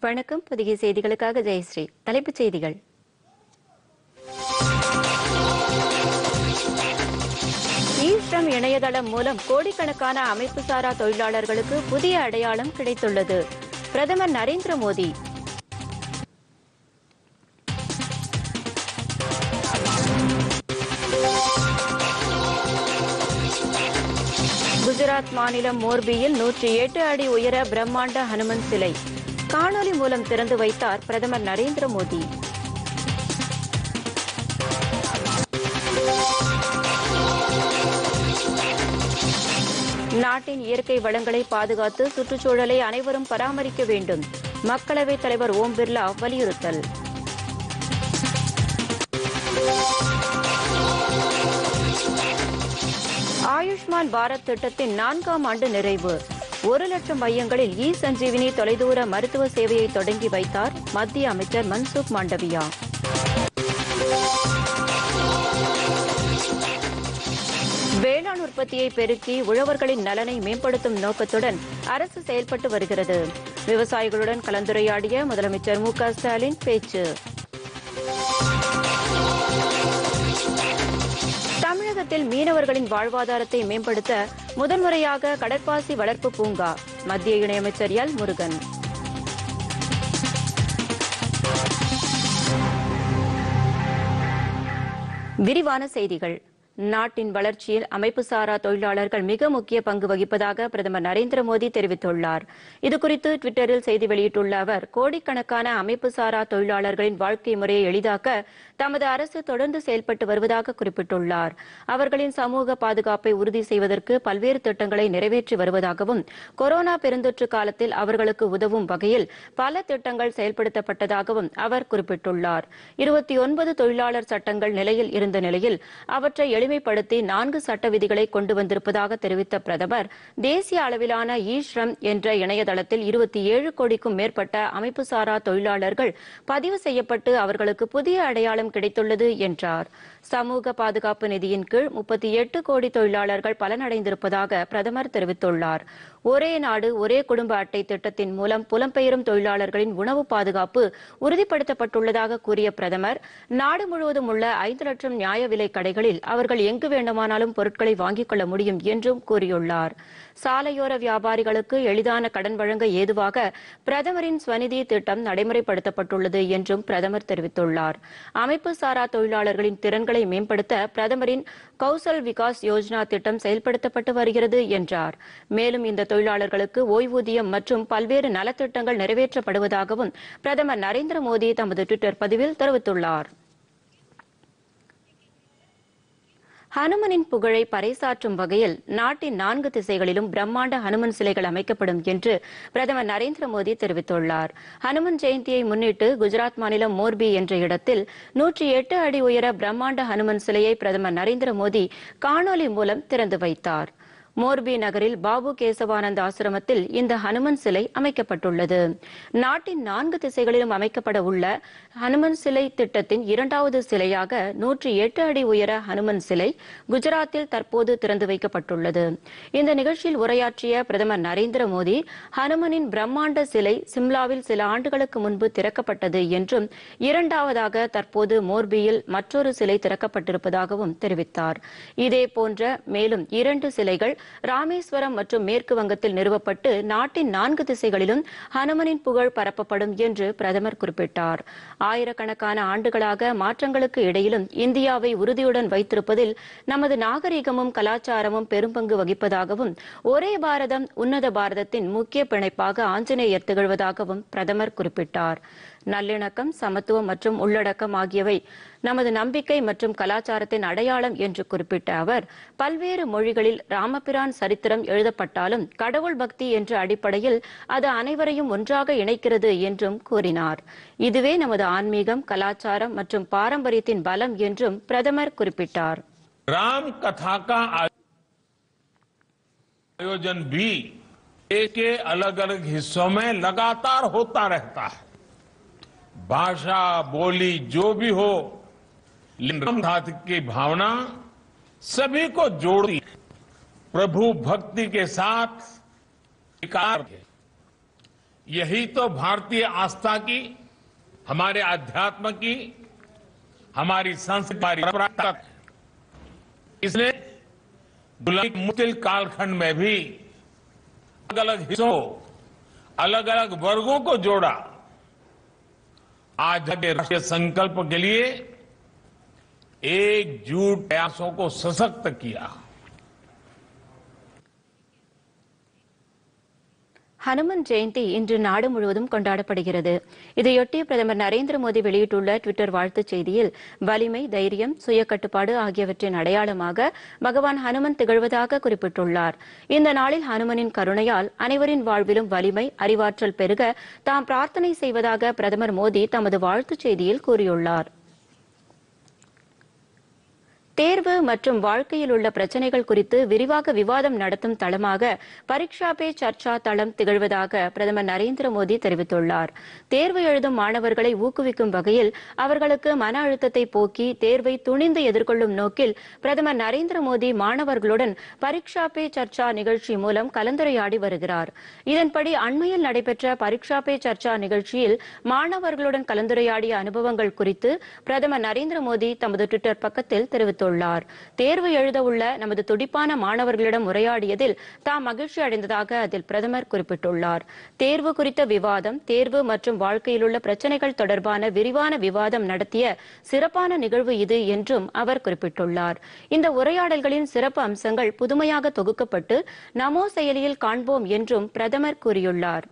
வணக்கம் புதிய செய்திகளுக்காக ஜெயஸ்ரீ தலைப்புச் செய்திகள் ஈஸ்ரம் இணையதளம் மூலம் கோடிக்கணக்கான அமைப்புசாரா தொழிலாளர்களுக்கு புதிய அடையாளம் கிடைத்துள்ளது பிரதமர் நரேந்திர மோடி குஜராத் மாநிலம் மோர்பியில் நூற்றி எட்டு அடி உயர பிரம்மாண்ட ஹனுமன் சிலை காணொலி மூலம் திறந்து வைத்தார் பிரதமர் நரேந்திர மோடி நாட்டின் இயற்கை வளங்களை பாதுகாத்து சுற்றுச்சூழலை அனைவரும் பராமரிக்க வேண்டும் மக்களவைத் தலைவர் ஓம் பிர்லா வலியுறுத்தல் ஆயுஷ்மான் பாரத் திட்டத்தின் நான்காம் ஆண்டு நிறைவு ஒரு லட்சம் மையங்களில் இ சஞ்சீவினி தொலைதூர மருத்துவ சேவையை தொடங்கி வைத்தார் மத்திய அமைச்சர் மன்சுக் மாண்டவியா வேளாண் உற்பத்தியை பெருக்கி உழவர்களின் நலனை மேம்படுத்தும் நோக்கத்துடன் அரசு செயல்பட்டு வருகிறது விவசாயிகளுடன் கலந்துரையாடிய முதலமைச்சர் மு க ஸ்டாலின் பேச்சு தமிழகத்தில் மீனவர்களின் வாழ்வாதாரத்தை மேம்படுத்த முதன்முறையாக கடற்பாசி வளர்ப்பு பூங்கா மத்திய இணையமைச்சர் எல் முருகன் விரிவான செய்திகள் நாட்டின் வளர்ச்சியில் அமைப்புசாரா தொழிலாளர்கள் மிக முக்கிய பங்கு வகிப்பதாக பிரதமர் நரேந்திர மோடி தெரிவித்துள்ளார் இதுகுறித்து டுவிட்டரில் செய்தி வெளியிட்டுள்ள அவர் கோடிக்கணக்கான அமைப்புசாரா தொழிலாளர்களின் வாழ்க்கை முறையை எளிதாக்க தமது அரசு தொடர்ந்து செயல்பட்டு வருவதாக குறிப்பிட்டுள்ளார் அவர்களின் சமூக பாதுகாப்பை உறுதி செய்வதற்கு பல்வேறு திட்டங்களை நிறைவேற்றி வருவதாகவும் கொரோனா பெருந்தொற்று காலத்தில் அவர்களுக்கு உதவும் வகையில் பல திட்டங்கள் செயல்படுத்தப்பட்டதாகவும் அவர் குறிப்பிட்டுள்ளார் இருபத்தி ஒன்பது தொழிலாளர் சட்டங்கள் நிலையில் இருந்த நிலையில் அவற்றை எளிமைப்படுத்தி நான்கு சட்ட விதிகளை கொண்டு வந்திருப்பதாக தெரிவித்த பிரதமர் தேசிய அளவிலான இ ஸ்ரம் என்ற இணையதளத்தில் இருபத்தி ஏழு கோடிக்கும் மேற்பட்ட அமைப்புசாரா தொழிலாளர்கள் பதிவு செய்யப்பட்டு அவர்களுக்கு புதிய அடையாளம் கிடைத்துள்ளது என்றார் சமூக பாதுகாப்பு நிதியின் கீழ் முப்பத்தி எட்டு கோடி தொழிலாளர்கள் பலனடைந்திருப்பதாக பிரதமர் தெரிவித்துள்ளார் ஒரே நாடு ஒரே குடும்ப அட்டை திட்டத்தின் மூலம் புலம்பெயரும் தொழிலாளர்களின் உணவு பாதுகாப்பு உறுதிப்படுத்தப்பட்டுள்ளதாக கூறிய பிரதமர் நாடு முழுவதும் உள்ள ஐந்து லட்சம் நியாய விலை கடைகளில் அவர்கள் எங்கு வேண்டுமானாலும் பொருட்களை வாங்கிக் கொள்ள முடியும் என்றும் கூறியுள்ளார் சாலையோர வியாபாரிகளுக்கு எளிதான கடன் வழங்க ஏதுவாக பிரதமரின் ஸ்வநிதி திட்டம் நடைமுறைப்படுத்தப்பட்டுள்ளது என்றும் பிரதமர் தெரிவித்துள்ளார் அமைப்பு சாரா தொழிலாளர்களின் திறன்களை மேம்படுத்த பிரதமரின் கௌசல் விகாஸ் யோஜனா திட்டம் செயல்படுத்தப்பட்டு வருகிறது என்றார் மேலும் இந்த தொழிலாளர்களுக்கு ஓய்வூதியம் மற்றும் பல்வேறு நலத்திட்டங்கள் நிறைவேற்றப்படுவதாகவும் பிரதமர் நரேந்திர மோடி தமது டுவிட்டர் பதிவில் தெரிவித்துள்ளார் ஹனுமனின் புகழை பறைசாற்றும் வகையில் நாட்டின் நான்கு திசைகளிலும் பிரம்மாண்ட ஹனுமன் சிலைகள் அமைக்கப்படும் என்று பிரதமர் நரேந்திர மோடி தெரிவித்துள்ளார் ஹனுமன் ஜெயந்தியை முன்னிட்டு குஜராத் மாநிலம் மோர்பி என்ற இடத்தில் நூற்றி எட்டு அடி உயர பிரம்மாண்ட ஹனுமன் சிலையை பிரதமர் நரேந்திர மோடி காணொலி மூலம் திறந்து வைத்தார் மோர்பி நகரில் பாபு கேசவானந்த் ஆசிரமத்தில் இந்த ஹனுமன் சிலை அமைக்கப்பட்டுள்ளது நாட்டின் நான்கு திசைகளிலும் அமைக்கப்பட உள்ள ஹனுமன் சிலை திட்டத்தின் இரண்டாவது சிலையாக நூற்றி எட்டு அடி உயர ஹனுமன் சிலை குஜராத்தில் தற்போது திறந்து வைக்கப்பட்டுள்ளது இந்த நிகழ்ச்சியில் உரையாற்றிய பிரதமர் நரேந்திர மோடி ஹனுமனின் பிரம்மாண்ட சிலை சிம்லாவில் சில ஆண்டுகளுக்கு முன்பு திறக்கப்பட்டது என்றும் இரண்டாவதாக தற்போது மோர்பியில் மற்றொரு சிலை திறக்கப்பட்டிருப்பதாகவும் தெரிவித்தார் இதேபோன்ற மேலும் இரண்டு சிலைகள் ராமேஸ்வரம் மற்றும் மேற்கு வங்கத்தில் நிறுவப்பட்டு நாட்டின் நான்கு திசைகளிலும் ஹனுமனின் புகழ் பரப்பப்படும் என்று பிரதமர் குறிப்பிட்டார் ஆயிரக்கணக்கான ஆண்டுகளாக மாற்றங்களுக்கு இடையிலும் இந்தியாவை உறுதியுடன் வைத்திருப்பதில் நமது நாகரிகமும் கலாச்சாரமும் பெரும்பங்கு வகிப்பதாகவும் ஒரே பாரதம் உன்னத பாரதத்தின் முக்கிய பிணைப்பாக ஆஞ்சநேயர் திகழ்வதாகவும் பிரதமர் குறிப்பிட்டார் நல்லிணக்கம் சமத்துவம் மற்றும் உள்ளடக்கம் ஆகியவை நமது நம்பிக்கை மற்றும் கலாச்சாரத்தின் அடையாளம் என்று குறிப்பிட்ட அவர் பல்வேறு மொழிகளில் ராமபிரான் சரித்திரம் எழுதப்பட்டாலும் கடவுள் பக்தி என்ற அடிப்படையில் அது அனைவரையும் ஒன்றாக இணைக்கிறது என்றும் கூறினார் இதுவே நமது ஆன்மீகம் கலாச்சாரம் மற்றும் பாரம்பரியத்தின் பலம் என்றும் பிரதமர் குறிப்பிட்டார் राम कथा का आयोजन भी देश के अलग अलग हिस्सों में लगातार होता रहता है भाषा बोली जो भी हो लेकिन राम धात की भावना सभी को जोड़ती है। प्रभु भक्ति के साथ विकार है यही तो भारतीय आस्था की हमारे अध्यात्म की हमारी संस्कारी परंपरा का है। इसने गुलामी के मुश्किल कालखंड में भी अलग अलग हिस्सों अलग अलग वर्गों को जोड़ा आज के राष्ट्रीय संकल्प के लिए एकजुट प्रयासों को सशक्त किया ஹனுமன் ஜெயந்தி இன்று நாடு முழுவதும் கொண்டாடப்படுகிறது இதையொட்டி பிரதமர் நரேந்திர மோடி வெளியிட்டுள்ள டுவிட்டர் வாழ்த்துச் செய்தியில் வலிமை தைரியம் சுய கட்டுப்பாடு ஆகியவற்றின் அடையாளமாக பகவான் ஹனுமன் திகழ்வதாக குறிப்பிட்டுள்ளார் இந்த நாளில் ஹனுமனின் கருணையால் அனைவரின் வாழ்விலும் வலிமை அறிவாற்றல் பெருக தாம் பிரார்த்தனை செய்வதாக பிரதமர் மோடி தமது வாழ்த்துச் செய்தியில் கூறியுள்ளார் தேர்வு மற்றும் வாழ்க்கையில் உள்ள பிரச்சனைகள் குறித்து விரிவாக விவாதம் நடத்தும் தளமாக பரீட்சா பே சர்ச்சா தளம் திகழ்வதாக பிரதமர் நரேந்திர மோடி தெரிவித்துள்ளார் தேர்வு எழுதும் மாணவர்களை ஊக்குவிக்கும் வகையில் அவர்களுக்கு மன அழுத்தத்தை போக்கி தேர்வை துணிந்து எதிர்கொள்ளும் நோக்கில் பிரதமர் நரேந்திர மோடி மாணவர்களுடன் பரீட்சா பே சர்ச்சா நிகழ்ச்சி மூலம் கலந்துரையாடி வருகிறார் இதன்படி அண்மையில் நடைபெற்ற பரீட்சா பே சர்ச்சா நிகழ்ச்சியில் மாணவர்களுடன் கலந்துரையாடிய அனுபவங்கள் குறித்து பிரதமர் நரேந்திர மோடி தமது டுவிட்டர் பக்கத்தில் தெரிவித்துள்ளார் தேர்வு எழுத உள்ள நமது துடிப்பான மாணவர்களிடம் உரையாடியதில் தாம் மகிழ்ச்சி அடைந்ததாக அதில் பிரதமர் குறிப்பிட்டுள்ளார் தேர்வு குறித்த விவாதம் தேர்வு மற்றும் வாழ்க்கையில் உள்ள பிரச்சனைகள் தொடர்பான விரிவான விவாதம் நடத்திய சிறப்பான நிகழ்வு இது என்றும் அவர் குறிப்பிட்டுள்ளார் இந்த உரையாடல்களின் சிறப்பு அம்சங்கள் புதுமையாக தொகுக்கப்பட்டு நமோ செயலியில் காண்போம் என்றும் பிரதமர் கூறியுள்ளார்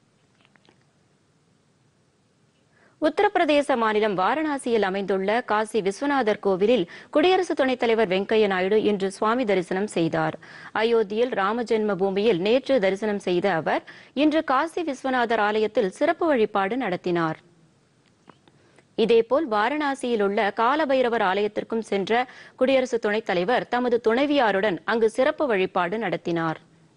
உத்தரப்பிரதேச மாநிலம் வாரணாசியில் அமைந்துள்ள காசி விஸ்வநாதர் கோவிலில் குடியரசு துணைத் தலைவர் வெங்கையா நாயுடு இன்று சுவாமி தரிசனம் செய்தார் அயோத்தியில் ராம ஜென்ம பூமியில் நேற்று தரிசனம் செய்த அவர் இன்று காசி விஸ்வநாதர் ஆலயத்தில் சிறப்பு வழிபாடு நடத்தினார் இதேபோல் வாரணாசியில் உள்ள காலபைரவர் ஆலயத்திற்கும் சென்ற குடியரசு துணைத் தலைவர் தமது துணைவியாருடன் அங்கு சிறப்பு வழிபாடு நடத்தினார்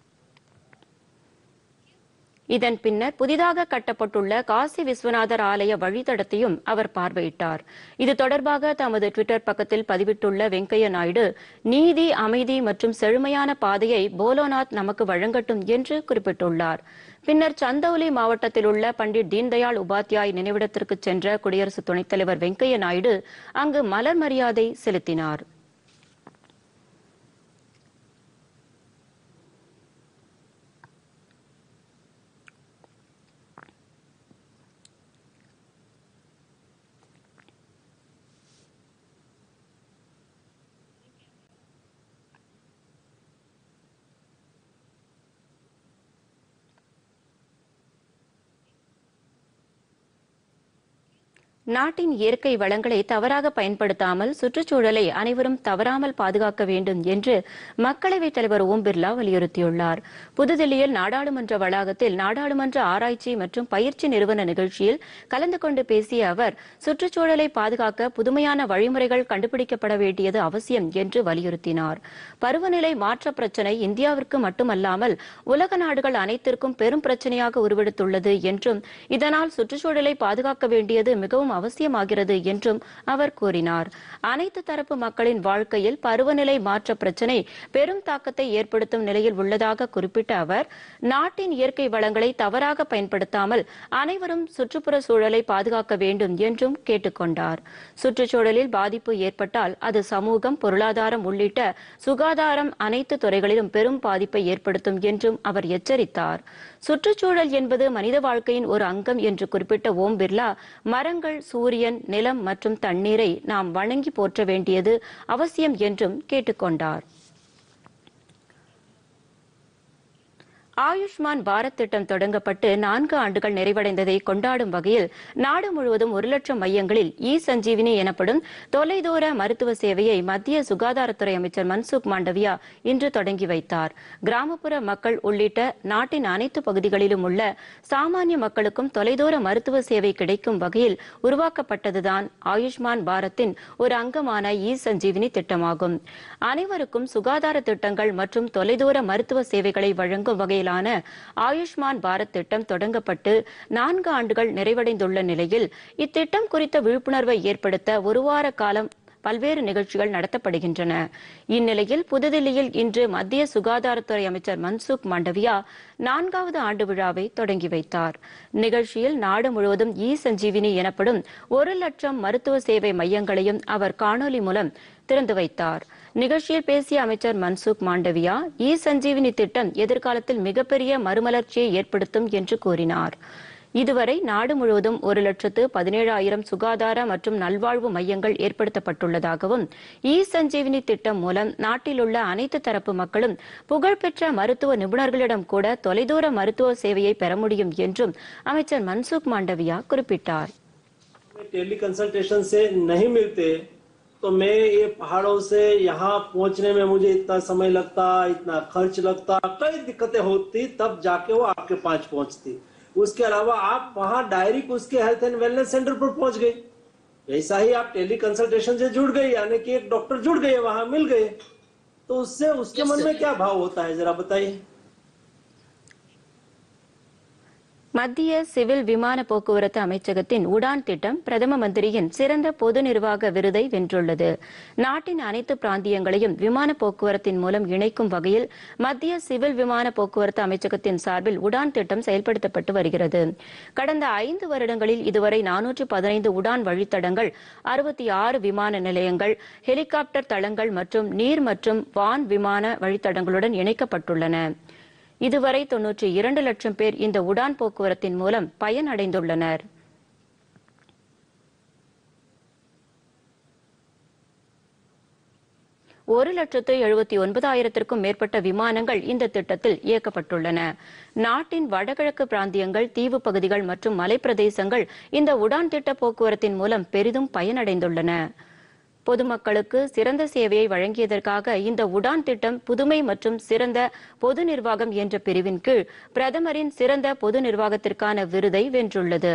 இதன் பின்னர் புதிதாக கட்டப்பட்டுள்ள காசி விஸ்வநாதர் ஆலய வழித்தடத்தையும் அவர் பார்வையிட்டார் இது தொடர்பாக தமது டுவிட்டர் பக்கத்தில் பதிவிட்டுள்ள வெங்கையா நாயுடு நீதி அமைதி மற்றும் செழுமையான பாதையை போலோநாத் நமக்கு வழங்கட்டும் என்று குறிப்பிட்டுள்ளார் பின்னர் சந்தௌலி மாவட்டத்தில் உள்ள பண்டிட் தீன்தயாள் உபாத்யாய் நினைவிடத்திற்கு சென்ற குடியரசு துணைத் தலைவர் வெங்கையா நாயுடு அங்கு மலர் மரியாதை செலுத்தினார் நாட்டின் இயற்கை வளங்களை தவறாக பயன்படுத்தாமல் சுற்றுச்சூழலை அனைவரும் தவறாமல் பாதுகாக்க வேண்டும் என்று மக்களவைத் தலைவர் ஓம் பிர்லா வலியுறுத்தியுள்ளார் புதுதில்லியில் நாடாளுமன்ற வளாகத்தில் நாடாளுமன்ற ஆராய்ச்சி மற்றும் பயிற்சி நிறுவன நிகழ்ச்சியில் கலந்து கொண்டு பேசிய அவர் சுற்றுச்சூழலை பாதுகாக்க புதுமையான வழிமுறைகள் கண்டுபிடிக்கப்பட வேண்டியது அவசியம் என்று வலியுறுத்தினார் பருவநிலை மாற்ற பிரச்சினை இந்தியாவிற்கு மட்டுமல்லாமல் உலக நாடுகள் அனைத்திற்கும் பெரும் பிரச்சனையாக உருவெடுத்துள்ளது என்றும் இதனால் சுற்றுச்சூழலை பாதுகாக்க வேண்டியது மிகவும் அவசியமாகிறது என்றும் அவர் கூறினார் அனைத்து தரப்பு மக்களின் வாழ்க்கையில் பருவநிலை மாற்ற பிரச்சினை பெரும் தாக்கத்தை ஏற்படுத்தும் நிலையில் உள்ளதாக குறிப்பிட்ட அவர் நாட்டின் இயற்கை வளங்களை தவறாக பயன்படுத்தாமல் அனைவரும் சுற்றுப்புற சூழலை பாதுகாக்க வேண்டும் என்றும் கேட்டுக்கொண்டார் சுற்றுச்சூழலில் பாதிப்பு ஏற்பட்டால் அது சமூகம் பொருளாதாரம் உள்ளிட்ட சுகாதாரம் அனைத்து துறைகளிலும் பெரும் பாதிப்பை ஏற்படுத்தும் என்றும் அவர் எச்சரித்தார் சுற்றுச்சூழல் என்பது மனித வாழ்க்கையின் ஒரு அங்கம் என்று குறிப்பிட்ட ஓம் பிர்லா மரங்கள் சூரியன் நிலம் மற்றும் தண்ணீரை நாம் வணங்கி போற்ற வேண்டியது அவசியம் என்றும் கேட்டுக்கொண்டார் ஆயுஷ்மான் பாரத் திட்டம் தொடங்கப்பட்டு நான்கு ஆண்டுகள் நிறைவடைந்ததை கொண்டாடும் வகையில் நாடு முழுவதும் ஒரு லட்சம் மையங்களில் இ சஞ்சீவினி எனப்படும் தொலைதூர மருத்துவ சேவையை மத்திய சுகாதாரத்துறை அமைச்சர் மன்சுக் மாண்டவியா இன்று தொடங்கி வைத்தார் கிராமப்புற மக்கள் உள்ளிட்ட நாட்டின் அனைத்து பகுதிகளிலும் உள்ள சாமானிய மக்களுக்கும் தொலைதூர மருத்துவ சேவை கிடைக்கும் வகையில் உருவாக்கப்பட்டதுதான் ஆயுஷ்மான் பாரத்தின் ஒரு அங்கமான இ சஞ்சீவினி திட்டமாகும் அனைவருக்கும் சுகாதார திட்டங்கள் மற்றும் தொலைதூர மருத்துவ சேவைகளை வழங்கும் வகையிலான ஆயுஷ்மான் பாரத் திட்டம் தொடங்கப்பட்டு நான்கு ஆண்டுகள் நிறைவடைந்துள்ள நிலையில் இத்திட்டம் குறித்த விழிப்புணர்வை ஏற்படுத்த ஒரு வார காலம் பல்வேறு நிகழ்ச்சிகள் நடத்தப்படுகின்றன இந்நிலையில் புதுதில்லியில் இன்று மத்திய சுகாதாரத்துறை அமைச்சர் மன்சுக் மாண்டவியா நான்காவது ஆண்டு விழாவை தொடங்கி வைத்தார் நிகழ்ச்சியில் நாடு முழுவதும் இ சஞ்சீவினி எனப்படும் ஒரு லட்சம் மருத்துவ சேவை மையங்களையும் அவர் காணொலி மூலம் திறந்து வைத்தார் நிகழ்ச்சியில் பேசிய அமைச்சர் மன்சுக் மாண்டவியா இ சஞ்சீவினி திட்டம் எதிர்காலத்தில் மிகப்பெரிய மறுமலர்ச்சியை ஏற்படுத்தும் என்று கூறினார் இதுவரை நாடு முழுவதும் ஒரு லட்சத்து பதினேழாயிரம் சுகாதார மற்றும் நல்வாழ்வு மையங்கள் ஏற்படுத்தப்பட்டுள்ளதாகவும் இ சஞ்சீவினி திட்டம் மூலம் நாட்டில் உள்ள அனைத்து தரப்பு மக்களும் புகழ்பெற்ற மருத்துவ நிபுணர்களிடம் கூட தொலைதூர மருத்துவ சேவையை பெற முடியும் என்றும் அமைச்சர் மன்சுக் மாண்டவியா குறிப்பிட்டார் टेली कंसल्टेशन से नहीं मिलते तो मैं ये पहाड़ों से यहाँ पहुंचने में मुझे इतना समय लगता इतना खर्च लगता कई दिक्कतें होती तब जाके वो आपके पास पहुंचती उसके अलावा आप वहाँ डायरेक्ट उसके हेल्थ एंड वेलनेस सेंटर पर पहुंच गए ऐसा ही आप टेली कंसल्टेशन से जुड़ गए यानी कि एक डॉक्टर जुड़ गए वहां मिल गए तो उससे उसके मन में क्या भाव होता है जरा बताइए மத்திய சிவில் விமான போக்குவரத்து அமைச்சகத்தின் உடான் திட்டம் பிரதம மந்திரியின் சிறந்த பொது நிர்வாக விருதை வென்றுள்ளது நாட்டின் அனைத்து பிராந்தியங்களையும் விமான போக்குவரத்தின் மூலம் இணைக்கும் வகையில் மத்திய சிவில் விமான போக்குவரத்து அமைச்சகத்தின் சார்பில் உடான் திட்டம் செயல்படுத்தப்பட்டு வருகிறது கடந்த ஐந்து வருடங்களில் இதுவரை நானூற்று பதினைந்து உடான் வழித்தடங்கள் அறுபத்தி ஆறு விமான நிலையங்கள் ஹெலிகாப்டர் தளங்கள் மற்றும் நீர் மற்றும் வான் விமான வழித்தடங்களுடன் இணைக்கப்பட்டுள்ளன இதுவரை தொன்னூற்றி இரண்டு லட்சம் பேர் இந்த உடான் போக்குவரத்தின் மூலம் பயனடைந்துள்ளனர் ஒரு லட்சத்து எழுபத்தி ஒன்பதாயிரத்திற்கும் மேற்பட்ட விமானங்கள் இந்த திட்டத்தில் இயக்கப்பட்டுள்ளன நாட்டின் வடகிழக்கு பிராந்தியங்கள் தீவு பகுதிகள் மற்றும் மலைப்பிரதேசங்கள் இந்த உடான் திட்ட போக்குவரத்தின் மூலம் பெரிதும் பயனடைந்துள்ளன பொதுமக்களுக்கு சிறந்த சேவையை வழங்கியதற்காக இந்த உடான் திட்டம் புதுமை மற்றும் சிறந்த பொது நிர்வாகம் என்ற பிரிவின் கீழ் பிரதமரின் சிறந்த பொது நிர்வாகத்திற்கான விருதை வென்றுள்ளது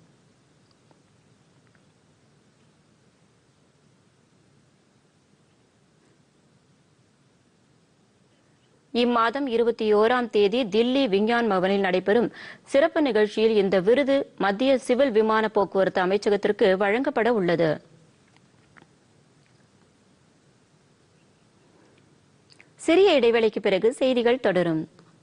இம்மாதம் இருபத்தி ஓராம் தேதி தில்லி விஞ்ஞான் பவனில் நடைபெறும் சிறப்பு நிகழ்ச்சியில் இந்த விருது மத்திய சிவில் விமான போக்குவரத்து அமைச்சகத்திற்கு வழங்கப்பட உள்ளது சிறிய இடைவேளைக்கு பிறகு செய்திகள் தொடரும்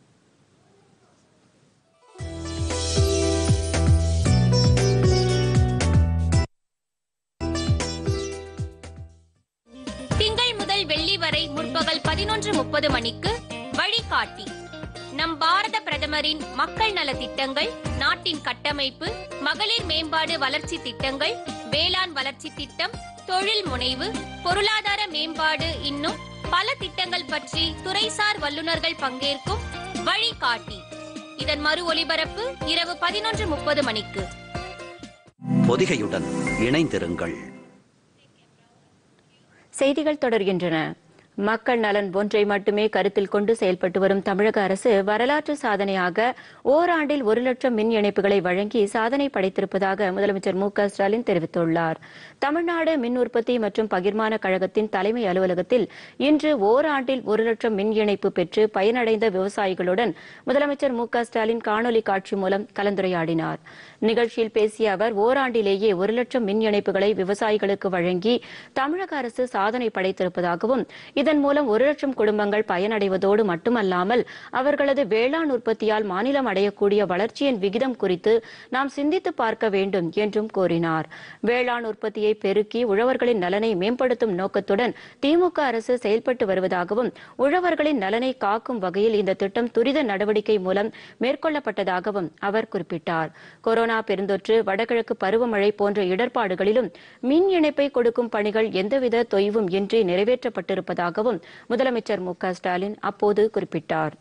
திங்கள் முதல் வெள்ளி வரை முற்பகல் பதினொன்று முப்பது மணிக்கு வழிகாட்டி நம் பாரத பிரதமரின் மக்கள் நல திட்டங்கள் நாட்டின் கட்டமைப்பு மகளிர் மேம்பாடு வளர்ச்சி திட்டங்கள் வேளாண் வளர்ச்சி திட்டம் தொழில் முனைவு பொருளாதார மேம்பாடு இன்னும் பல திட்டங்கள் பற்றி துறைசார் வல்லுநர்கள் பங்கேற்கும் வழிகாட்டி இதன் மறு ஒலிபரப்பு இரவு பதினொன்று முப்பது மணிக்கு பொதிகையுடன் இணைந்திருங்கள் செய்திகள் தொடர்கின்றன மக்கள் நலன் ஒன்றை மட்டுமே கருத்தில் கொண்டு செயல்பட்டு வரும் தமிழக அரசு வரலாற்று சாதனையாக ஓராண்டில் ஒரு லட்சம் மின் இணைப்புகளை வழங்கி சாதனை படைத்திருப்பதாக முதலமைச்சர் மு க ஸ்டாலின் தெரிவித்துள்ளார் தமிழ்நாடு மின் உற்பத்தி மற்றும் பகிர்மான கழகத்தின் தலைமை அலுவலகத்தில் இன்று ஓராண்டில் ஒரு லட்சம் மின் இணைப்பு பெற்று பயனடைந்த விவசாயிகளுடன் முதலமைச்சர் மு க ஸ்டாலின் காணொலி காட்சி மூலம் கலந்துரையாடினார் நிகழ்ச்சியில் பேசிய அவர் ஓராண்டிலேயே ஒரு லட்சம் மின் இணைப்புகளை விவசாயிகளுக்கு வழங்கி தமிழக அரசு சாதனை படைத்திருப்பதாகவும் இதன் மூலம் ஒரு லட்சம் குடும்பங்கள் பயனடைவதோடு மட்டுமல்லாமல் அவர்களது வேளாண் உற்பத்தியால் மாநிலம் அடையக்கூடிய வளர்ச்சியின் விகிதம் குறித்து நாம் சிந்தித்து பார்க்க வேண்டும் என்றும் கூறினார் வேளாண் உற்பத்தியை பெருக்கி உழவர்களின் நலனை மேம்படுத்தும் நோக்கத்துடன் திமுக அரசு செயல்பட்டு வருவதாகவும் உழவர்களின் நலனை காக்கும் வகையில் இந்த திட்டம் துரித நடவடிக்கை மூலம் மேற்கொள்ளப்பட்டதாகவும் அவர் குறிப்பிட்டார் கொரோனா பெருந்தொற்று வடகிழக்கு பருவமழை போன்ற இடர்பாடுகளிலும் மின் இணைப்பை கொடுக்கும் பணிகள் எந்தவித தொய்வும் இன்றி நிறைவேற்றப்பட்டிருப்பதாகவும் முதலமைச்சர் மு க ஸ்டாலின் அப்போது குறிப்பிட்டார்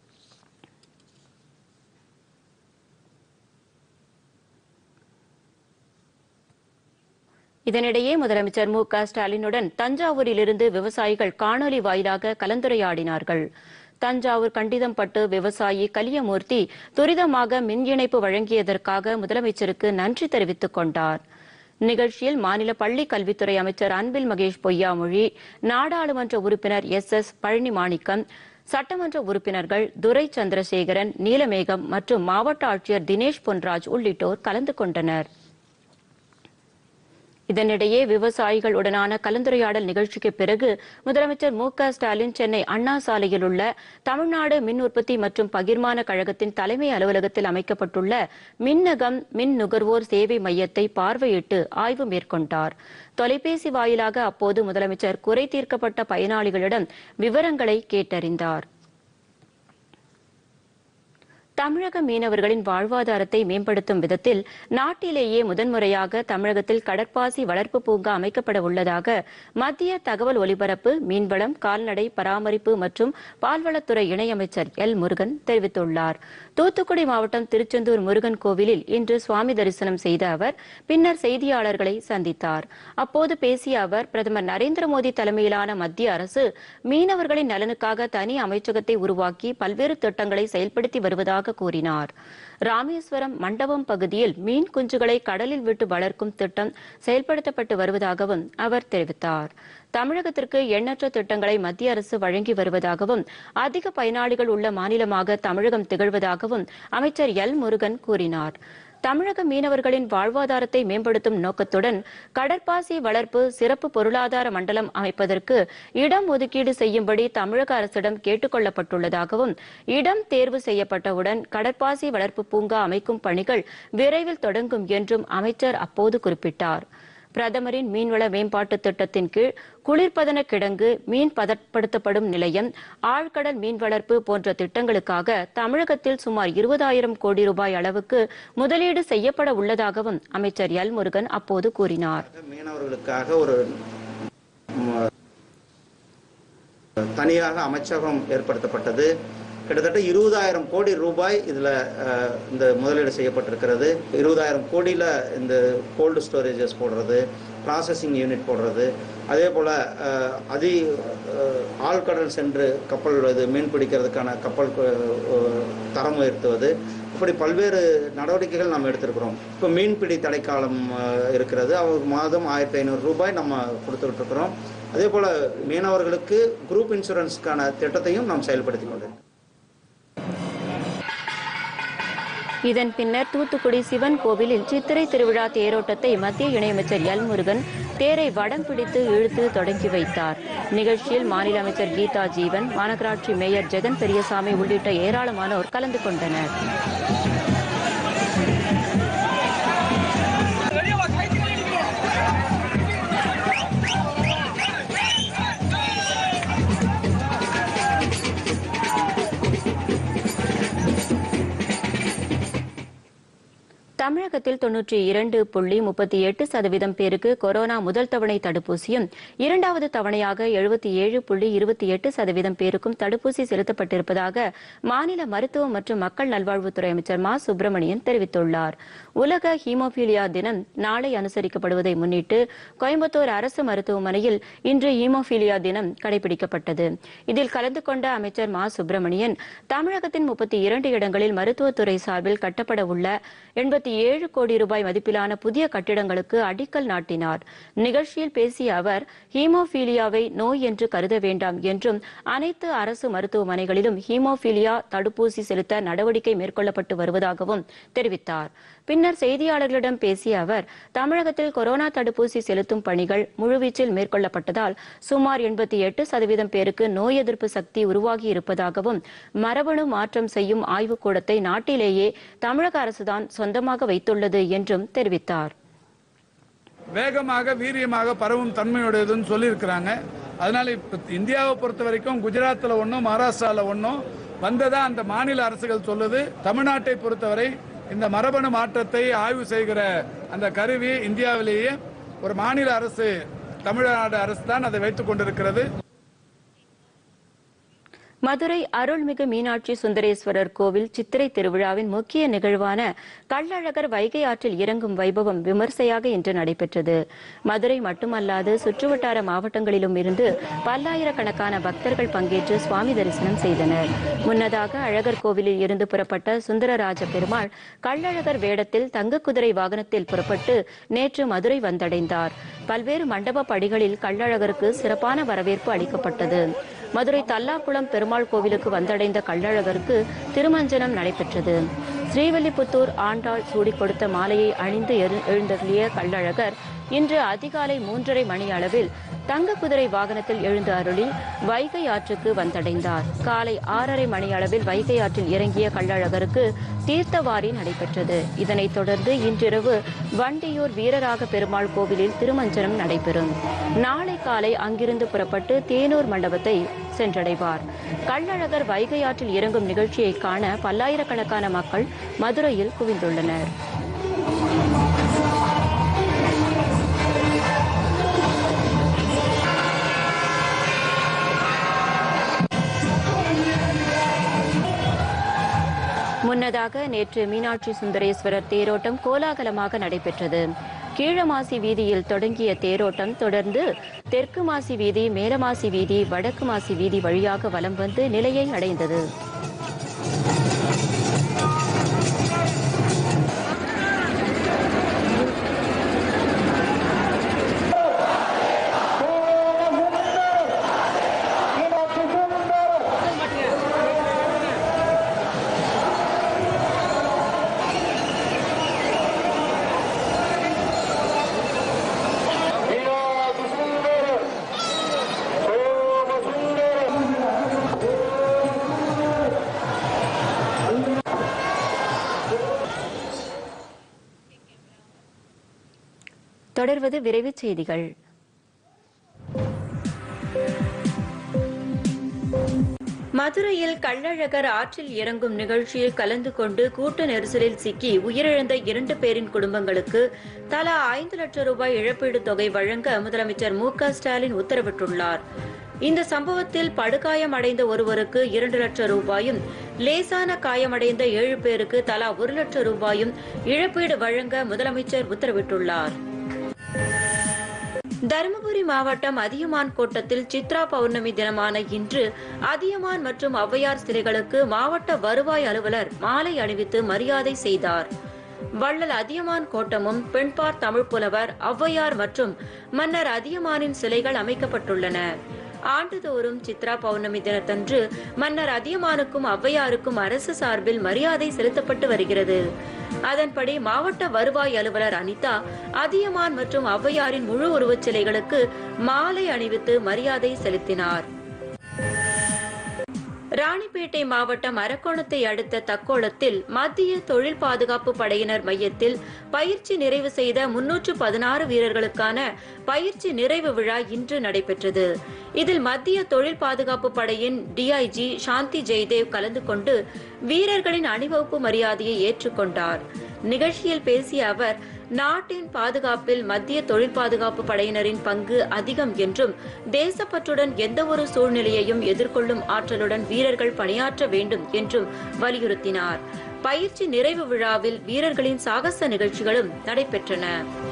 இதனிடையே முதலமைச்சர் மு க ஸ்டாலினுடன் தஞ்சாவூரிலிருந்து விவசாயிகள் காணொலி வாயிலாக கலந்துரையாடினார்கள் தஞ்சாவூர் கண்டிதம்பட்டு விவசாயி கலியமூர்த்தி துரிதமாக மின் இணைப்பு வழங்கியதற்காக முதலமைச்சருக்கு நன்றி தெரிவித்துக் கொண்டார் நிகழ்ச்சியில் மாநில பள்ளி கல்வித்துறை அமைச்சர் அன்பில் மகேஷ் பொய்யாமொழி நாடாளுமன்ற உறுப்பினர் எஸ் எஸ் பழனி மாணிக்கம் சட்டமன்ற உறுப்பினர்கள் துரை சந்திரசேகரன் நீலமேகம் மற்றும் மாவட்ட ஆட்சியர் தினேஷ் பொன்ராஜ் உள்ளிட்டோர் கலந்து கொண்டனர் இதனிடையே விவசாயிகளுடனான கலந்துரையாடல் நிகழ்ச்சிக்கு பிறகு முதலமைச்சர் மு க ஸ்டாலின் சென்னை அண்ணா சாலையில் உள்ள தமிழ்நாடு மின் உற்பத்தி மற்றும் பகிர்மான கழகத்தின் தலைமை அலுவலகத்தில் அமைக்கப்பட்டுள்ள மின்னகம் மின் நுகர்வோர் சேவை மையத்தை பார்வையிட்டு ஆய்வு மேற்கொண்டார் தொலைபேசி வாயிலாக அப்போது முதலமைச்சர் குறை தீர்க்கப்பட்ட பயனாளிகளிடம் விவரங்களை கேட்டறிந்தார் தமிழக மீனவர்களின் வாழ்வாதாரத்தை மேம்படுத்தும் விதத்தில் நாட்டிலேயே முதன்முறையாக தமிழகத்தில் கடற்பாசி வளர்ப்பு பூங்கா அமைக்கப்பட உள்ளதாக மத்திய தகவல் ஒலிபரப்பு மீன்வளம் கால்நடை பராமரிப்பு மற்றும் பால்வளத்துறை இணையமைச்சர் எல் முருகன் தெரிவித்துள்ளார் தூத்துக்குடி மாவட்டம் திருச்செந்தூர் முருகன் கோவிலில் இன்று சுவாமி தரிசனம் செய்த அவர் பின்னர் செய்தியாளர்களை சந்தித்தார் அப்போது பேசிய அவர் பிரதமர் நரேந்திர மோடி தலைமையிலான மத்திய அரசு மீனவர்களின் நலனுக்காக தனி அமைச்சகத்தை உருவாக்கி பல்வேறு திட்டங்களை செயல்படுத்தி வருவதாக கூறினார் ராமேஸ்வரம் மண்டபம் பகுதியில் மீன் குஞ்சுகளை கடலில் விட்டு வளர்க்கும் திட்டம் செயல்படுத்தப்பட்டு வருவதாகவும் அவர் தெரிவித்தார் தமிழகத்திற்கு எண்ணற்ற திட்டங்களை மத்திய அரசு வழங்கி வருவதாகவும் அதிக பயனாளிகள் உள்ள மாநிலமாக தமிழகம் திகழ்வதாகவும் அமைச்சர் எல் முருகன் கூறினார் தமிழக மீனவர்களின் வாழ்வாதாரத்தை மேம்படுத்தும் நோக்கத்துடன் கடற்பாசி வளர்ப்பு சிறப்பு பொருளாதார மண்டலம் அமைப்பதற்கு இடம் ஒதுக்கீடு செய்யும்படி தமிழக அரசிடம் கேட்டுக் கொள்ளப்பட்டுள்ளதாகவும் இடம் தேர்வு செய்யப்பட்டவுடன் கடற்பாசி வளர்ப்பு பூங்கா அமைக்கும் பணிகள் விரைவில் தொடங்கும் என்றும் அமைச்சர் அப்போது குறிப்பிட்டார் பிரதமரின் மீன்வள மேம்பாட்டு திட்டத்தின் கீழ் குளிர்பதன கிடங்கு மீன் பதப்படுத்தப்படும் நிலையம் ஆழ்கடல் மீன் வளர்ப்பு போன்ற திட்டங்களுக்காக தமிழகத்தில் சுமார் இருபதாயிரம் கோடி ரூபாய் அளவுக்கு முதலீடு செய்யப்பட உள்ளதாகவும் அமைச்சர் எல் முருகன் அப்போது கூறினார் மீனவர்களுக்காக ஒரு ம், தனியாக அமைச்சகம் ஏற்படுத்தப்பட்டது கிட்டத்தட்ட இருபதாயிரம் கோடி ரூபாய் இதில் இந்த முதலீடு செய்யப்பட்டிருக்கிறது இருபதாயிரம் கோடியில் இந்த கோல்டு ஸ்டோரேஜஸ் போடுறது ப்ராசஸிங் யூனிட் போடுறது அதே போல் அதி அஹ், ஆழ்கடல் சென்று கப்பல் இது மீன் பிடிக்கிறதுக்கான கப்பல் அஹ், தரம் உயர்த்துவது இப்படி பல்வேறு நடவடிக்கைகள் நாம் எடுத்திருக்கிறோம் இப்போ மீன்பிடி தடைக்காலம் அஹ், இருக்கிறது அவங்க மாதம் ஆயிரத்தி ஐநூறு ரூபாய் நம்ம கொடுத்துக்கிட்டு இருக்கிறோம் அதே போல் மீனவர்களுக்கு குரூப் இன்சூரன்ஸ்க்கான திட்டத்தையும் நாம் செயல்படுத்தி கொண்டிருக்கிறோம் இதன் பின்னர் தூத்துக்குடி சிவன் கோவிலில் சித்திரை திருவிழா தேரோட்டத்தை மத்திய இணையமைச்சர் எல் முருகன் தேரை வடம் பிடித்து இழுத்து தொடங்கி வைத்தார் நிகழ்ச்சியில் மாநில அமைச்சர் கீதா ஜீவன் மாநகராட்சி மேயர் ஜெகன் பெரியசாமி உள்ளிட்ட ஏராளமானோர் கலந்து கொண்டனர் தமிழகத்தில் தொன்னூற்றி இரண்டு புள்ளி முப்பத்தி எட்டு சதவீதம் பேருக்கு கொரோனா முதல் தவணை தடுப்பூசியும் இரண்டாவது தவணையாக எழுபத்தி ஏழு புள்ளி இருபத்தி எட்டு சதவீதம் பேருக்கும் தடுப்பூசி செலுத்தப்பட்டிருப்பதாக மாநில மருத்துவ மற்றும் மக்கள் நல்வாழ்வுத்துறை அமைச்சர் மா சுப்பிரமணியன் தெரிவித்துள்ளார் உலக ஹீமோபீலியா தினம் நாளை அனுசரிக்கப்படுவதை முன்னிட்டு கோயம்புத்தூர் அரசு மருத்துவமனையில் இன்று ஹீமோபீலியா தினம் கடைபிடிக்கப்பட்டது இதில் கலந்து கொண்ட அமைச்சர் மா சுப்பிரமணியன் தமிழகத்தின் முப்பத்தி இரண்டு இடங்களில் மருத்துவத்துறை சார்பில் கட்டப்பட உள்ள எண்பத்தி ஏழு கோடி ரூபாய் மதிப்பிலான புதிய கட்டிடங்களுக்கு அடிக்கல் நாட்டினார் நிகழ்ச்சியில் பேசிய அவர் ஹீமோபீலியாவை நோய் என்று கருத வேண்டாம் என்றும் அனைத்து அரசு மருத்துவமனைகளிலும் ஹீமோபீலியா தடுப்பூசி செலுத்த நடவடிக்கை மேற்கொள்ளப்பட்டு வருவதாகவும் தெரிவித்தார் பின்னர் செய்தியாளர்களிடம் பேசிய அவர் தமிழகத்தில் கொரோனா தடுப்பூசி செலுத்தும் பணிகள் முழுவீச்சில் மேற்கொள்ளப்பட்டதால் சுமார் எண்பத்தி எட்டு சதவீதம் பேருக்கு நோய் எதிர்ப்பு சக்தி உருவாகி இருப்பதாகவும் மரபணு மாற்றம் செய்யும் ஆய்வுக்கூடத்தை நாட்டிலேயே தமிழக அரசுதான் சொந்தமாக வைத்துள்ளது என்றும் தெரிவித்தார் வேகமாக வீரியமாக பரவும் தன்மையுடையதுன்னு சொல்லியிருக்கிறாங்க அதனால இப்ப இந்தியாவை பொறுத்த வரைக்கும் குஜராத்தில் ஒன்றும் மகாராஷ்டிராவில் ஒன்றும் வந்ததா அந்த மாநில அரசுகள் சொல்லுது தமிழ்நாட்டை பொறுத்தவரை இந்த மரபணு மாற்றத்தை ஆய்வு செய்கிற அந்த கருவி இந்தியாவிலேயே ஒரு மாநில அரசு தமிழ்நாடு அரசு தான் அதை வைத்துக் கொண்டிருக்கிறது மதுரை அருள்மிகு மீனாட்சி சுந்தரேஸ்வரர் கோவில் சித்திரை திருவிழாவின் முக்கிய நிகழ்வான கள்ளழகர் வைகை ஆற்றில் இறங்கும் வைபவம் விமர்சையாக இன்று நடைபெற்றது மதுரை மட்டுமல்லாது சுற்றுவட்டார மாவட்டங்களிலும் இருந்து பல்லாயிரக்கணக்கான பக்தர்கள் பங்கேற்று சுவாமி தரிசனம் செய்தனர் முன்னதாக அழகர் கோவிலில் இருந்து புறப்பட்ட சுந்தரராஜ பெருமாள் கள்ளழகர் வேடத்தில் தங்க குதிரை வாகனத்தில் புறப்பட்டு நேற்று மதுரை வந்தடைந்தார் பல்வேறு மண்டப படிகளில் கள்ளழகருக்கு சிறப்பான வரவேற்பு அளிக்கப்பட்டது மதுரை தல்லாக்குளம் பெருமாள் கோவிலுக்கு வந்தடைந்த கள்ளழகருக்கு திருமஞ்சனம் நடைபெற்றது ஸ்ரீவில்லிபுத்தூர் ஆண்டாள் சூடிக் கொடுத்த மாலையை அணிந்து எழு- எழுந்தருளிய கள்ளழகர் இன்று அதிகாலை மூன்றரை மணி அளவில் தங்க குதிரை வாகனத்தில் எழுந்து அருளி வைகை ஆற்றுக்கு வந்தடைந்தார் காலை ஆறரை மணி அளவில் வைகை ஆற்றில் இறங்கிய கள்ளழகருக்கு தீர்த்தவாரி நடைபெற்றது இதனைத் தொடர்ந்து இன்றிரவு வண்டியூர் வீரராக பெருமாள் கோவிலில் திருமஞ்சனம் நடைபெறும் நாளை காலை அங்கிருந்து புறப்பட்டு தேனூர் மண்டபத்தை சென்றடைவார் கள்ளழகர் வைகை ஆற்றில் இறங்கும் நிகழ்ச்சியை காண பல்லாயிரக்கணக்கான மக்கள் மதுரையில் குவிந்துள்ளனர் முன்னதாக நேற்று மீனாட்சி சுந்தரேஸ்வரர் தேரோட்டம் கோலாகலமாக நடைபெற்றது கீழமாசி வீதியில் தொடங்கிய தேரோட்டம் தொடர்ந்து தெற்கு மாசி வீதி மேலமாசி வீதி வடக்கு மாசி வீதி வழியாக வலம் வந்து நிலையை அடைந்தது தொடர்வது விரைவுச் செய்திகள் மதுரையில் கள்ளழகர் ஆற்றில் இறங்கும் நிகழ்ச்சியில் கலந்து கொண்டு கூட்ட நெரிசலில் சிக்கி உயிரிழந்த இரண்டு பேரின் குடும்பங்களுக்கு தலா ஐந்து லட்சம் ரூபாய் இழப்பீடு தொகை வழங்க முதலமைச்சர் மு க ஸ்டாலின் உத்தரவிட்டுள்ளார் இந்த சம்பவத்தில் படுகாயம் அடைந்த ஒருவருக்கு இரண்டு லட்சம் ரூபாயும் லேசான காயமடைந்த ஏழு பேருக்கு தலா ஒரு லட்சம் ரூபாயும் இழப்பீடு வழங்க முதலமைச்சர் உத்தரவிட்டுள்ளார் தருமபுரி மாவட்டம் அதியமான் கோட்டத்தில் சித்ரா பௌர்ணமி தினமான இன்று அதியமான் மற்றும் ஔவையார் சிலைகளுக்கு மாவட்ட வருவாய் அலுவலர் மாலை அணிவித்து மரியாதை செய்தார் வள்ளல் அதியமான் கோட்டமும் பெண்பார் தமிழ் புலவர் ஔவையார் மற்றும் மன்னர் அதியமானின் சிலைகள் அமைக்கப்பட்டுள்ளன ஆண்டுதோறும் சித்ரா பௌர்ணமி தினத்தன்று மன்னர் அதியமானுக்கும் ஔவையாருக்கும் அரசு சார்பில் மரியாதை செலுத்தப்பட்டு வருகிறது அதன்படி மாவட்ட வருவாய் அலுவலர் அனிதா அதியமான் மற்றும் ஔவையாரின் முழு உருவச் சிலைகளுக்கு மாலை அணிவித்து மரியாதை செலுத்தினார் ராணிப்பேட்டை மாவட்டம் அரக்கோணத்தை அடுத்த தக்கோலத்தில் மத்திய தொழில் பாதுகாப்பு படையினர் மையத்தில் பயிற்சி நிறைவு செய்த முன்னூற்று பதினாறு வீரர்களுக்கான பயிற்சி நிறைவு விழா இன்று நடைபெற்றது இதில் மத்திய தொழில் பாதுகாப்பு படையின் டிஐஜி சாந்தி ஜெயதேவ் கலந்து கொண்டு வீரர்களின் அணிவகுப்பு மரியாதையை ஏற்றுக்கொண்டார் நிகழ்ச்சியில் பேசிய அவர் நாட்டின் பாதுகாப்பில் மத்திய தொழில் பாதுகாப்பு படையினரின் பங்கு அதிகம் என்றும் தேசப்பற்றுடன் எந்தவொரு சூழ்நிலையையும் எதிர்கொள்ளும் ஆற்றலுடன் வீரர்கள் பணியாற்ற வேண்டும் என்றும் வலியுறுத்தினார் பயிற்சி நிறைவு விழாவில் வீரர்களின் சாகச நிகழ்ச்சிகளும் நடைபெற்றன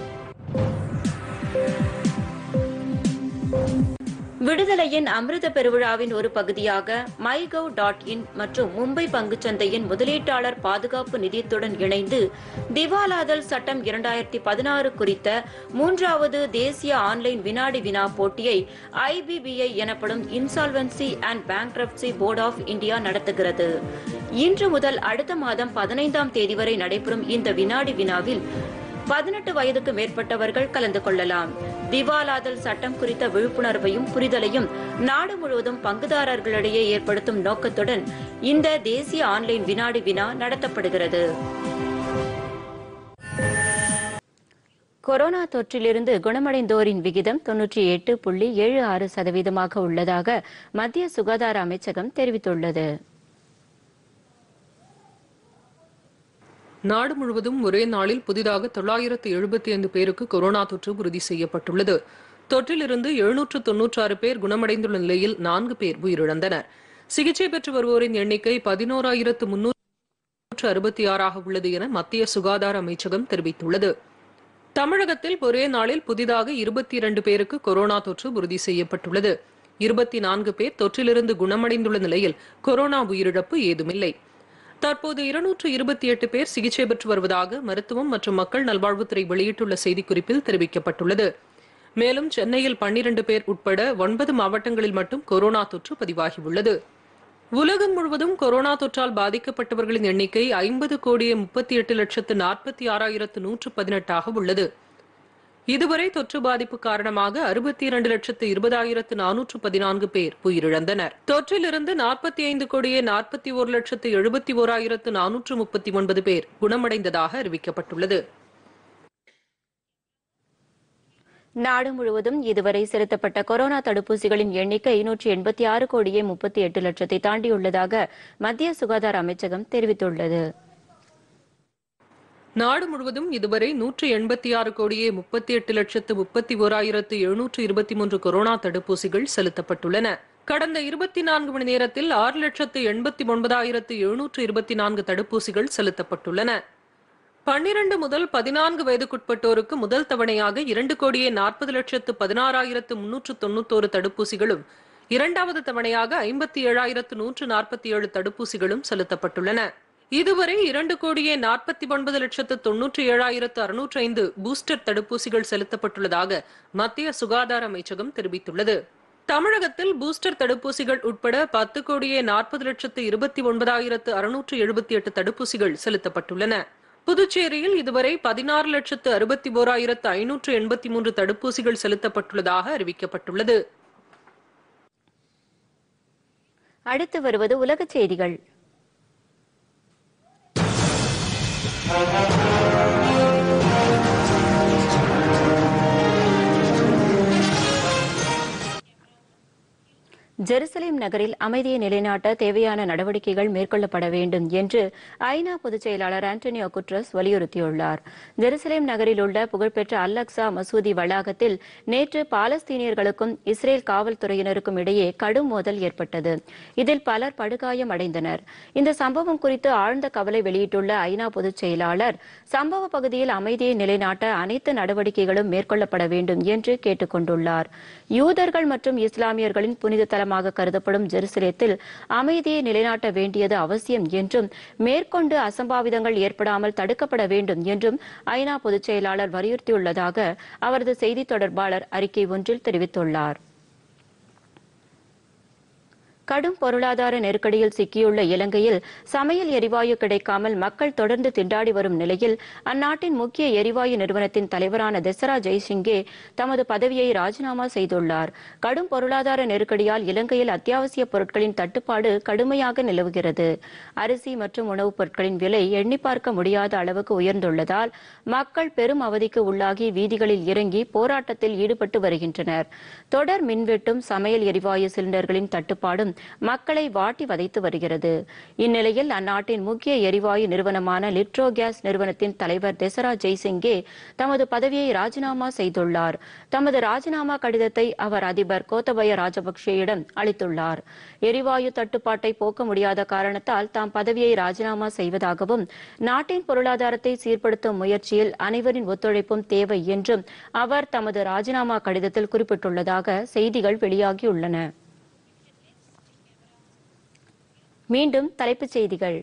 விடுதலையின் அமிர்த பெருவிழாவின் ஒரு பகுதியாக மைகவ் டாட் இன் மற்றும் மும்பை பங்குச்சந்தையின் முதலீட்டாளர் பாதுகாப்பு நிதியத்துடன் இணைந்து திவாலாதல் சட்டம் இரண்டாயிரத்தி பதினாறு குறித்த மூன்றாவது தேசிய ஆன்லைன் வினாடி வினா போட்டியை ஐபிபிஐ எனப்படும் insolvency and bankruptcy board of India நடத்துகிறது இன்று முதல் அடுத்த மாதம் பதினைந்தாம் தேதி வரை நடைபெறும் இந்த வினாடி வினாவில் பதினெட்டு வயதுக்கு மேற்பட்டவர்கள் கலந்து கொள்ளலாம் திவாலாதல் சட்டம் குறித்த விழிப்புணர்வையும் புரிதலையும் நாடு முழுவதும் பங்குதாரர்களிடையே ஏற்படுத்தும் நோக்கத்துடன் இந்த தேசிய ஆன்லைன் வினாடி வினா நடத்தப்படுகிறது கொரோனா தொற்றிலிருந்து குணமடைந்தோரின் விகிதம் தொன்னூற்றி எட்டு புள்ளி ஏழு ஆறு சதவீதமாக உள்ளதாக மத்திய சுகாதார அமைச்சகம் தெரிவித்துள்ளது நாடு முழுவதும் ஒரே நாளில் புதிதாக தொள்ளாயிரத்து எழுபத்தி ஐந்து பேருக்கு கொரோனா தொற்று உறுதி செய்யப்பட்டுள்ளது தொற்றிலிருந்து எழுநூற்று தொன்னூற்றாறு பேர் குணமடைந்துள்ள நிலையில் நான்கு பேர் உயிரிழந்தனர் சிகிச்சை பெற்று வருவோரின் எண்ணிக்கை பதினோராயிரத்து முன்னூற்று அறுபத்தி ஆறாக உள்ளது என மத்திய சுகாதார அமைச்சகம் தெரிவித்துள்ளது தமிழகத்தில் ஒரே நாளில் புதிதாக இருபத்தி இரண்டு பேருக்கு கொரோனா தொற்று உறுதி செய்யப்பட்டுள்ளது இருபத்தி நான்கு பேர் தொற்றிலிருந்து குணமடைந்துள்ள நிலையில் கொரோனா உயிரிழப்பு ஏதுமில்லை தற்போது இருநூற்று இருபத்தி எட்டு பேர் சிகிச்சை பெற்று வருவதாக மருத்துவம் மற்றும் மக்கள் நல்வாழ்வுத்துறை வெளியிட்டுள்ள செய்திக்குறிப்பில் தெரிவிக்கப்பட்டுள்ளது மேலும் சென்னையில் பன்னிரண்டு பேர் உட்பட ஒன்பது மாவட்டங்களில் மட்டும் கொரோனா தொற்று பதிவாகியுள்ளது உலகம் முழுவதும் கொரோனா தொற்றால் பாதிக்கப்பட்டவர்களின் எண்ணிக்கை ஐம்பது கோடியே முப்பத்தி எட்டு லட்சத்து நாற்பத்தி ஆறாயிரத்து நூற்று பதினெட்டாக உள்ளது இதுவரை தொற்று பாதிப்பு காரணமாக அறுபத்தி இரண்டு லட்சத்து இருபதாயிரத்து நானூற்று பதினான்கு பேர் உயிரிழந்தனர் தொற்றிலிருந்து நாற்பத்தி ஐந்து கோடியே நாற்பத்தி ஒரு லட்சத்து எழுபத்தி ஓராயிரத்து நானூற்று முப்பத்தி ஒன்பது பேர் குணமடைந்ததாக அறிவிக்கப்பட்டுள்ளது நாடு முழுவதும் இதுவரை செலுத்தப்பட்ட கொரோனா தடுப்பூசிகளின் எண்ணிக்கை நூற்றி எண்பத்தி ஆறு கோடியே முப்பத்தி எட்டு லட்சத்தை தாண்டியுள்ளதாக மத்திய சுகாதார அமைச்சகம் தெரிவித்துள்ளது நாடு முழுவதும் இதுவரை நூற்று எண்பத்தி ஆறு கோடியே முப்பத்தி எட்டு லட்சத்து முப்பத்தி ஓராயிரத்து எழுநூற்று இருபத்தி மூன்று கொரோனா தடுப்பூசிகள் செலுத்தப்பட்டுள்ளன கடந்த இருபத்தி நான்கு மணி நேரத்தில் ஆறு லட்சத்து எண்பத்தி ஒன்பதாயிரத்து எழுநூற்று இருபத்தி நான்கு தடுப்பூசிகள் செலுத்தப்பட்டுள்ளன பன்னிரண்டு முதல் பதினான்கு வயதுக்குட்பட்டோருக்கு முதல் தவணையாக இரண்டு கோடியே நாற்பது லட்சத்து பதினாறாயிரத்து முன்னூற்று தொண்ணூத்தோரு தடுப்பூசிகளும் இரண்டாவது தவணையாக ஐம்பத்தி ஏழாயிரத்து நூற்று நாற்பத்தி ஏழு தடுப்பூசிகளும் செலுத்தப்பட்டுள்ளன இதுவரை இரண்டு கோடியே நாற்பத்தி ஒன்பது லட்சத்து தொன்னூற்றி ஏழாயிரத்து அறுநூற்று ஐந்து பூஸ்டர் தடுப்பூசிகள் செலுத்தப்பட்டுள்ளதாக மத்திய சுகாதார அமைச்சகம் தெரிவித்துள்ளது தமிழகத்தில் பூஸ்டர் தடுப்பூசிகள் உட்பட பத்து கோடியே நாற்பது லட்சத்து இருபத்தி ஒன்பதாயிரத்து அறுநூற்று எழுபத்தி எட்டு தடுப்பூசிகள் செலுத்தப்பட்டுள்ளன புதுச்சேரியில் இதுவரை பதினாறு லட்சத்து அறுபத்தி ஓராயிரத்து ஐநூற்று எண்பத்தி மூன்று தடுப்பூசிகள் செலுத்தப்பட்டுள்ளதாக அறிவிக்கப்பட்டுள்ளது அடுத்து வருவது உலகச் செய்திகள் ஜெருசலேம் நகரில் அமைதியை நிலைநாட்ட தேவையான நடவடிக்கைகள் மேற்கொள்ளப்பட வேண்டும் என்று ஐநா பொதுச் செயலாளர் ஆண்டனியோ குட்ரஸ் வலியுறுத்தியுள்ளார் ஜெருசலேம் நகரில் உள்ள புகழ்பெற்ற அல்லக்சா மசூதி வளாகத்தில் நேற்று பாலஸ்தீனியர்களுக்கும் இஸ்ரேல் காவல்துறையினருக்கும் இடையே கடும் மோதல் ஏற்பட்டது இதில் பலர் படுகாயம் அடைந்தனர் இந்த சம்பவம் குறித்து ஆழ்ந்த கவலை வெளியிட்டுள்ள ஐநா பொதுச் செயலாளர் சம்பவ பகுதியில் அமைதியை நிலைநாட்ட அனைத்து நடவடிக்கைகளும் மேற்கொள்ளப்பட வேண்டும் என்று கேட்டுக் கொண்டுள்ளார் யூதர்கள் மற்றும் இஸ்லாமியர்களின் புனித தலமாக கருதப்படும் ஜெருசலேத்தில் அமைதியை நிலைநாட்ட வேண்டியது அவசியம் என்றும் மேற்கொண்டு அசம்பாவிதங்கள் ஏற்படாமல் தடுக்கப்பட வேண்டும் என்றும் ஐநா பொதுச் செயலாளர் வலியுறுத்தியுள்ளதாக அவரது செய்தித் தொடர்பாளர் அறிக்கை ஒன்றில் தெரிவித்துள்ளார் கடும் பொருளாதார நெருக்கடியில் சிக்கியுள்ள இலங்கையில் சமையல் எரிவாயு கிடைக்காமல் மக்கள் தொடர்ந்து திண்டாடி வரும் நிலையில் அந்நாட்டின் முக்கிய எரிவாயு நிறுவனத்தின் தலைவரான தெசரா ஜெய்சிங்கே தமது பதவியை ராஜினாமா செய்துள்ளார் கடும் பொருளாதார நெருக்கடியால் இலங்கையில் அத்தியாவசிய பொருட்களின் தட்டுப்பாடு கடுமையாக நிலவுகிறது அரிசி மற்றும் உணவுப் பொருட்களின் விலை எண்ணி பார்க்க முடியாத அளவுக்கு உயர்ந்துள்ளதால் மக்கள் பெரும் அவதிக்கு உள்ளாகி வீதிகளில் இறங்கி போராட்டத்தில் ஈடுபட்டு வருகின்றனர் தொடர் மின்வெட்டும் சமையல் எரிவாயு சிலிண்டர்களின் தட்டுப்பாடும் மக்களை வாட்டி வதைத்து வருகிறது இந்நிலையில் அந்நாட்டின் முக்கிய எரிவாயு நிறுவனமான லிட்ரோ கேஸ் நிறுவனத்தின் தலைவர் தெசரா ஜெய்சிங்கே தமது பதவியை ராஜினாமா செய்துள்ளார் தமது ராஜினாமா கடிதத்தை அவர் அதிபர் கோத்தபய ராஜபக்சேயிடம் அளித்துள்ளார் எரிவாயு தட்டுப்பாட்டை போக்க முடியாத காரணத்தால் தாம் பதவியை ராஜினாமா செய்வதாகவும் நாட்டின் பொருளாதாரத்தை சீர்படுத்தும் முயற்சியில் அனைவரின் ஒத்துழைப்பும் தேவை என்றும் அவர் தமது ராஜினாமா கடிதத்தில் குறிப்பிட்டுள்ளதாக செய்திகள் வெளியாகியுள்ளன மீண்டும் தலைப்புச் செய்திகள்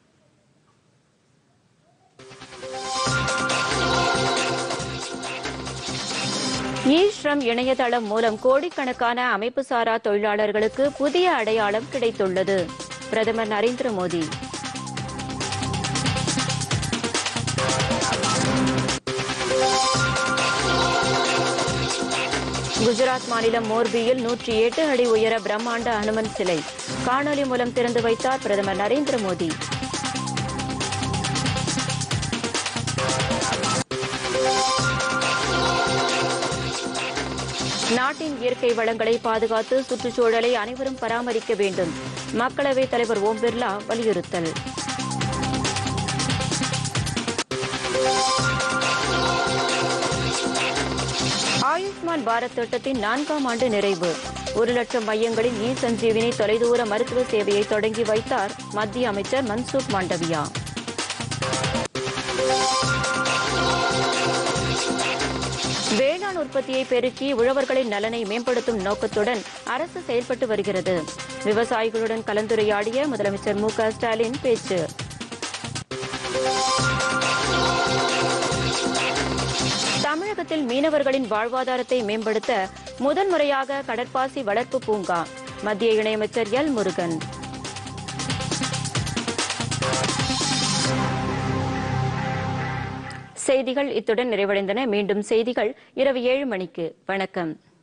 இ ஸ்ரம் இணையதளம் மூலம் கோடிக்கணக்கான அமைப்புசாரா தொழிலாளர்களுக்கு புதிய அடையாளம் கிடைத்துள்ளது பிரதமர் நரேந்திர மோடி குஜராத் மாநிலம் மோர்பியில் நூற்றி எட்டு அடி உயர பிரம்மாண்ட அனுமன் சிலை காணொலி மூலம் திறந்து வைத்தார் பிரதமர் நரேந்திர மோடி நாட்டின் இயற்கை வளங்களை பாதுகாத்து சுற்றுச்சூழலை அனைவரும் பராமரிக்க வேண்டும் மக்களவைத் தலைவர் ஓம் பிர்லா வலியுறுத்தல் ஆயுஷ்மான் பாரத் திட்டத்தின் நான்காம் ஆண்டு நிறைவு ஒரு லட்சம் மையங்களில் இ சஞ்சீவினி தொலைதூர மருத்துவ சேவையை தொடங்கி வைத்தார் மத்திய அமைச்சர் மன்சுக் மாண்டவியா வேளாண் உற்பத்தியை பெருக்கி உழவர்களின் நலனை மேம்படுத்தும் நோக்கத்துடன் அரசு செயல்பட்டு வருகிறது விவசாயிகளுடன் கலந்துரையாடிய முதலமைச்சர் மு க ஸ்டாலின் பேச்சு தமிழகத்தில் மீனவர்களின் வாழ்வாதாரத்தை மேம்படுத்த முதன்முறையாக கடற்பாசி வளர்ப்பு பூங்கா மத்திய இணையமைச்சர் எல் முருகன் செய்திகள் இத்துடன் நிறைவடைந்தன மீண்டும் செய்திகள் இரவு ஏழு மணிக்கு வணக்கம்